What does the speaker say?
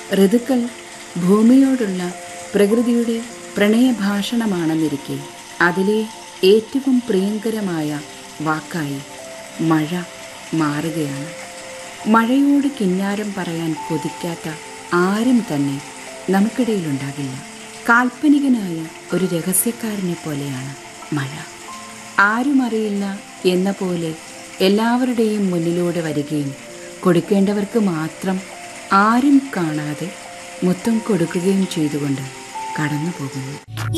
ഋതുക്കൾ ഭൂമിയോടുള്ള പ്രകൃതിയുടെ പ്രണയഭാഷണമാണെന്നിരിക്കെ അതിലെ ഏറ്റവും പ്രിയങ്കരമായ വാക്കായി മഴ മാറുകയാണ് മഴയോട് കിന്നാരം പറയാൻ കൊതിക്കാത്ത ആരും തന്നെ നമുക്കിടയിലുണ്ടാകില്ല കാൽപ്പനികനായ ഒരു രഹസ്യക്കാരനെ പോലെയാണ് മഴ ആരും അറിയില്ല എന്ന പോലെ എല്ലാവരുടെയും മുന്നിലൂടെ വരികയും കൊടുക്കേണ്ടവർക്ക് മാത്രം ആരും കാണാതെ മുത്തം കൊടുക്കുകയും ചെയ്തുകൊണ്ട് കടന്നു പോകുന്നു